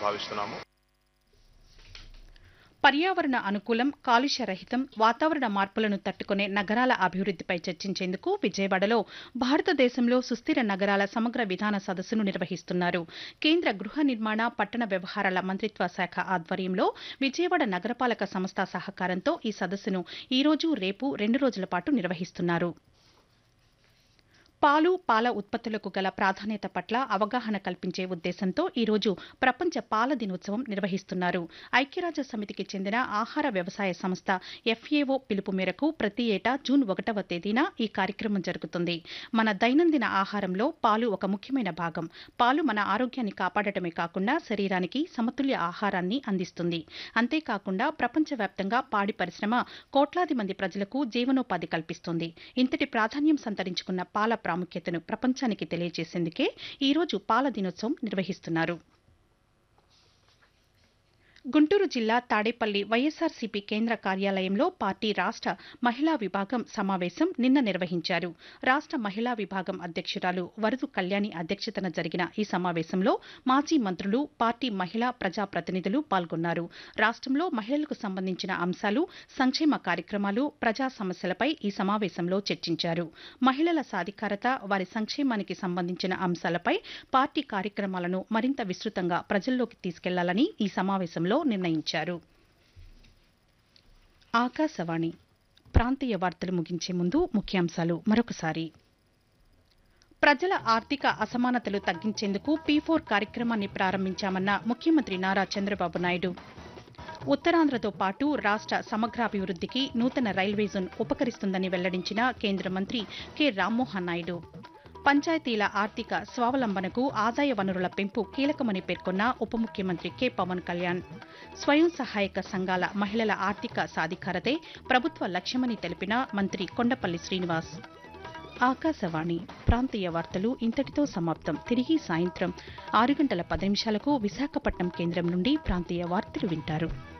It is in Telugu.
భావిస్తున్నాము పర్యావరణ అనుకూలం కాలుష్య రహితం వాతావరణ మార్పులను తట్టుకునే నగరాల అభివృద్ధిపై చర్చించేందుకు విజయవాడలో భారతదేశంలో సుస్థిర నగరాల సమగ్ర విధాన సదస్సును నిర్వహిస్తున్నారు కేంద్ర గృహ నిర్మాణ పట్టణ వ్యవహారాల మంత్రిత్వ శాఖ ఆధ్వర్యంలో విజయవాడ నగరపాలక సంస్థ సహకారంతో ఈ సదస్సును ఈ రోజు రేపు రెండు రోజుల పాటు నిర్వహిస్తున్నారు పాలు పాల ఉత్పత్తులకు గల ప్రాధాన్యత పట్ల అవగాహన కల్పించే ఉద్దేశంతో ఈరోజు ప్రపంచ పాల దినోత్సవం నిర్వహిస్తున్నారు ఐక్యరాజ్య సమితికి చెందిన ఆహార వ్యవసాయ సంస్థ ఎఫ్ఏఓ పిలుపు మేరకు ప్రతి ఏటా జూన్ ఒకటవ తేదీన ఈ కార్యక్రమం జరుగుతుంది మన దైనందిన ఆహారంలో పాలు ఒక ముఖ్యమైన భాగం పాలు మన ఆరోగ్యాన్ని కాపాడటమే కాకుండా శరీరానికి సమతుల్య ఆహారాన్ని అందిస్తుంది అంతేకాకుండా ప్రపంచవ్యాప్తంగా పాడి పరిశ్రమ కోట్లాది మంది ప్రజలకు జీవనోపాధి కల్పిస్తుంది ఇంతటి ప్రాధాన్యం సంతరించుకున్న పాల ప్రాముఖ్యతను ప్రపంచానికి తెలియజేసేందుకే ఈరోజు పాల దినోత్సవం నిర్వహిస్తున్నారు గుంటూరు జిల్లా తాడేపల్లి వైఎస్ఆర్సీపీ కేంద్ర కార్యాలయంలో పార్టీ రాష్ట్ర మహిళా విభాగం సమావేశం నిన్న నిర్వహించారు రాష్ట్ర మహిళా విభాగం అధ్యక్షురాలు వరదు కళ్యాణి అధ్యక్షతన జరిగిన ఈ సమావేశంలో మాజీ మంత్రులు పార్టీ మహిళా ప్రజాప్రతినిధులు పాల్గొన్నారు రాష్ట్రంలో మహిళలకు సంబంధించిన అంశాలు సంక్షేమ కార్యక్రమాలు ప్రజా సమస్యలపై ఈ సమావేశంలో చర్చించారు మహిళల సాధికారత వారి సంక్షేమానికి సంబంధించిన అంశాలపై పార్టీ కార్యక్రమాలను మరింత విస్తృతంగా ప్రజల్లోకి తీసుకెళ్లాలని ఈ సమావేశంలో నిర్ణయించారు ఆకాశవాణి ప్రాంతీయ వార్తలు ముగించే ముందు ముఖ్యాంశాలు మరొకసారి ప్రజల ఆర్థిక అసమానతలు తగ్గించేందుకు పీ ఫోర్ కార్యక్రమాన్ని ప్రారంభించామన్న ముఖ్యమంత్రి నారా చంద్రబాబు నాయుడు ఉత్తరాంధ్రతో పాటు రాష్ట్ర సమగ్రాభివృద్ధికి నూతన రైల్వే జోన్ ఉపకరిస్తుందని వెల్లడించిన కేంద్ర మంత్రి కె రామ్మోహన్ నాయుడు పంచాయతీల ఆర్థిక స్వావలంబనకు ఆదాయ వనరుల పెంపు కీలకమని పేర్కొన్న ఉప ముఖ్యమంత్రి కె పవన్ కళ్యాణ్ స్వయం సహాయక సంఘాల మహిళల ఆర్థిక సాధికారతే ప్రభుత్వ లక్ష్యమని తెలిపిన మంత్రి కొండపల్లి శ్రీనివాస్ ఆకాశవాణి ప్రాంతీయ వార్తలు ఇంతటితో సమాప్తం తిరిగి సాయంత్రం ఆరు గంటల పది నిమిషాలకు విశాఖపట్నం కేంద్రం నుండి ప్రాంతీయ వార్తలు వింటారు